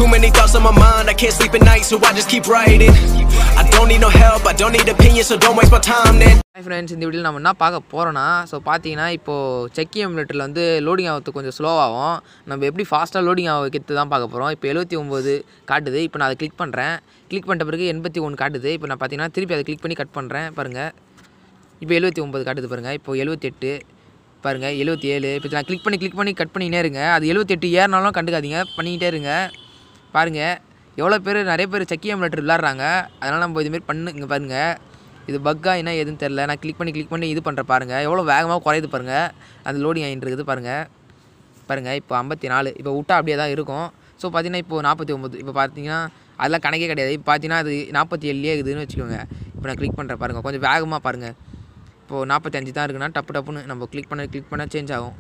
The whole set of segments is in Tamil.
Too many thoughts on my mind, I can't sleep at night, so I just keep writing. I don't need no help, I don't need opinions, so don't waste my time then. Hi friends இந்த வீடியோவில் நம்ம என்ன பார்க்க போகிறோன்னா ஸோ பார்த்தீங்கன்னா இப்போது செக்கி எமுலேட்டரில் வந்து லோடிங் ஆகிறதுக்கு கொஞ்சம் ஸ்லோவாகும் நம்ம எப்படி ஃபாஸ்ட்டாக லோடிங் ஆக வைக்கிறது தான் பார்க்க போகிறோம் இப்போ எழுபத்தி ஒம்பது காட்டுது இப்போ நான் அதை கிளிக் பண்ணுறேன் கிளிக் பண்ணிட்ட பிறகு எண்பத்தி ஒன்று காட்டுது இப்போ நான் பார்த்தீங்கன்னா திருப்பி அதை கிளிக் பண்ணி கட் பண்ணுறேன் பாருங்கள் இப்போ எழுபத்தி ஒம்பது காட்டுது பாருங்கள் இப்போ எழுபத்தெட்டு பாருங்கள் எழுபத்தி ஏழு இப்போ நான் கிளிக் பண்ணி கிளிக் பண்ணி கட் பண்ணிக்கிட்டே இருங்க அது எழுபத்தெட்டு ஏறினாலும் கண்டுக்காதீங்க பண்ணிக்கிட்டே இருங்க பாருங்கள் எவ்வளோ பேர் நிறைய பேர் செக்கி எமுலேட்டர் விளாட்றாங்க அதனால் நம்ம இதுமாரி பண்ணு இங்கே பாருங்கள் இது பக்கா என்ன எதுன்னு தெரில நான் கிளிக் பண்ணி கிளிக் பண்ணி இது பண்ணுற பாருங்கள் எவ்வளோ வேகமாக குறையுது பாருங்கள் அந்த லோடிங் ஆகிட்டு இருக்குது பாருங்கள் பாருங்கள் இப்போ ஐம்பத்தி நாலு இப்போ விட்டா அப்படியே தான் இருக்கும் ஸோ பார்த்தீங்கன்னா இப்போ நாற்பத்தி ஒம்பது இப்போ பார்த்தீங்கன்னா அதெல்லாம் கணக்கே கிடையாது இப்போ பார்த்தீங்கன்னா அது நாற்பத்தி ஏழுலேயே இருக்குதுன்னு வச்சுக்கோங்க இப்போ நான் கிளிக் பண்ணுறேன் பாருங்கள் கொஞ்சம் வேகமாக பாருங்கள் இப்போது நாற்பத்தஞ்சு தான் இருக்குன்னா டப்பு டப்புன்னு நம்ம கிளிக் பண்ண கிளிக் பண்ண சேஞ்ச் ஆகும்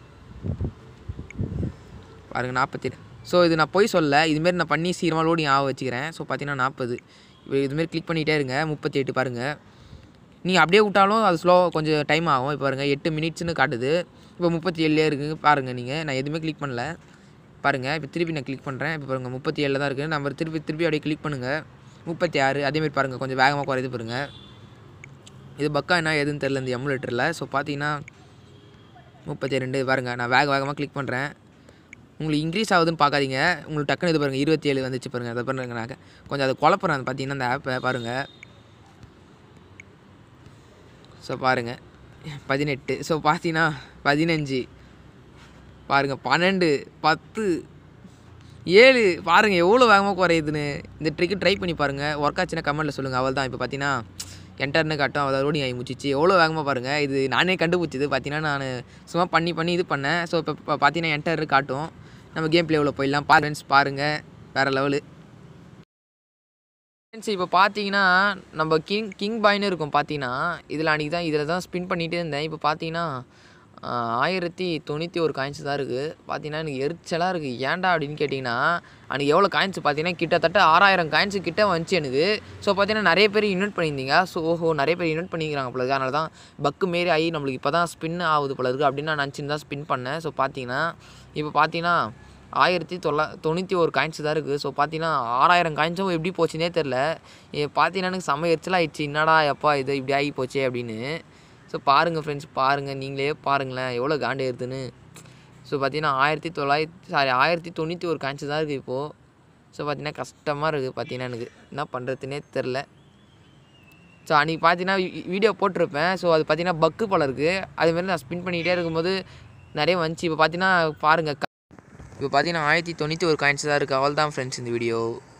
பாருங்கள் நாற்பத்தி ஸோ இது நான் போய் சொல்ல இதுமாரி நான் பண்ணி சீக்கிரமாக லோடிங் ஆக வச்சுக்கிறேன் ஸோ பார்த்தீங்கன்னா நாற்பது இப்போ இதுமாரி கிளிக் பண்ணிகிட்டே இருங்க முப்பத்தி எட்டு பாருங்கள் நீங்கள் அப்படியே விட்டாலும் அது ஸ்லோ கொஞ்சம் டைம் ஆகும் இப்போ பாருங்கள் எட்டு மினிட்ஸ்னு காட்டுது இப்போ முப்பத்தி ஏழுலேயே இருக்குது பாருங்கள் நீங்கள் நான் எதுவுமே கிளிக் பண்ணல பாருங்கள் இப்போ திருப்பி நான் கிளிக் பண்ணுறேன் இப்போ பாருங்கள் முப்பத்தி ஏழில் தான் இருக்குது நம்ம திருப்பி திருப்பி அப்படியே கிளிக் பண்ணுங்கள் முப்பத்தி ஆறு அதேமாரி பாருங்கள் கொஞ்சம் வேகமாக குறையுது பாருங்கள் இது பக்கா என்ன எதுன்னு தெரில இந்த எமுலேட்டரில் ஸோ பார்த்தீங்கன்னா முப்பத்தி ரெண்டு பாருங்கள் நான் வேக வேகமாக கிளிக் பண்ணுறேன் உங்களுக்கு இன்க்ரீஸ் ஆகுதுன்னு பார்க்காதீங்க உங்களுக்கு டக்குன்னு இது பாருங்கள் இருபத்தி ஏழு வந்துச்சு பாருங்கள் அதை பாருங்க நான் கொஞ்சம் அதை குழப்புறேன் பார்த்தீங்கன்னா அந்த ஆப்பை பாருங்கள் ஸோ பாருங்கள் பதினெட்டு ஸோ பார்த்தீங்கன்னா பதினஞ்சு பாருங்கள் பன்னெண்டு பத்து ஏழு பாருங்கள் எவ்வளோ வேகமாக குறையுதுன்னு இந்த ட்ரிக்கு ட்ரை பண்ணி பாருங்கள் ஒர்க் ஆச்சுன்னா கமெண்ட்டில் சொல்லுங்கள் அவள் தான் இப்போ பார்த்தீங்கன்னா என்டர்னு காட்டும் அவள் லோடிங் ஆகி முடிச்சிச்சு எவ்வளோ வேகமாக பாருங்கள் இது நானே கண்டுபிடிச்சது பார்த்தீங்கன்னா நான் சும்மா பண்ணி பண்ணி இது பண்ணேன் ஸோ இப்போ இப்போ பார்த்தீங்கன்னா என்டர் காட்டும் நம்ம கேம் பிளேவில் போயிடலாம் பாருங்க பாருங்கள் வேறு லெவலு ஃப்ரெண்ட்ஸ் இப்போ பார்த்தீங்கன்னா நம்ம கிங் கிங் பாய்னு இருக்கும் பார்த்தீங்கன்னா இதில் அன்றைக்கி தான் இதில் தான் ஸ்பின் பண்ணிகிட்டே இருந்தேன் இப்போ பார்த்தீங்கன்னா ஆஹ், ஆயிரத்தி தொண்ணூற்றி ஒரு காயின்ஸ் தான் இருக்குது பார்த்தீங்கன்னா எனக்கு எரிச்சலாக இருக்குது ஏன்டா அப்படின்னு கேட்டிங்கன்னா அன்றைக்கி எவ்வளோ காயின்ஸ் பார்த்தீங்கன்னா கிட்டத்தட்ட ஆறாயிரம் காயின்ஸ் கிட்ட வந்துச்சு எனக்கு ஸோ பார்த்தீங்கன்னா நிறைய பேர் இன்வெர்ட் பண்ணியிருந்தீங்க ஸோ ஓஹோ நிறைய பேர் இன்வெர்ட் பண்ணிக்கிறாங்க போல இருக்கு அதனால தான் பக்கு மாரி ஆகி நம்மளுக்கு இப்போ தான் ஸ்பின் ஆகுது போல இருக்குது அப்படின்னு நான் நினச்சின்னு தான் ஸ்பின் பண்ணேன் ஸோ பார்த்தீங்கன்னா இப்போ பார்த்தீங்கன்னா ஆயிரத்தி தொள்ளா தொண்ணூற்றி ஒரு காயின்ஸ் தான் இருக்குது ஸோ பார்த்தீங்கன்னா ஆறாயிரம் காயின்ஸும் எப்படி போச்சுன்னே தெரில பார்த்தீங்கன்னா எனக்கு செம்ம எரிச்சலாகிடுச்சு என்னடா எப்பா இது இப்படி ஆகி போச்சே அப்படின்னு ஸோ பாருங்கள் ஃப்ரெண்ட்ஸ் பாருங்கள் நீங்களே பாருங்களேன் எவ்வளோ காண்டு ஏறுதுன்னு ஸோ பார்த்தீங்கன்னா ஆயிரத்தி தொள்ளாயிரத்தி சாரி ஆயிரத்தி தொண்ணூற்றி ஒரு காயின்ஸ் தான் இருக்குது இப்போது ஸோ பார்த்தீங்கன்னா கஷ்டமாக இருக்குது பார்த்தீங்கன்னா எனக்கு என்ன பண்ணுறதுனே தெரில ஸோ அன்றைக்கி பார்த்தீங்கன்னா வீடியோ போட்டிருப்பேன் ஸோ அது பார்த்தீங்கன்னா பக்கு போல இருக்குது அதுமாரி நான் ஸ்பின் பண்ணிகிட்டே இருக்கும்போது நிறைய வந்துச்சு இப்போ பார்த்தீங்கன்னா பாருங்கள் இப்போ பார்த்தீங்கன்னா ஆயிரத்தி தொண்ணூற்றி ஒரு காயின்ஸ் தான் இருக்குது அவள் தான் ஃப்ரெண்ட்ஸ் இந்த வீடியோ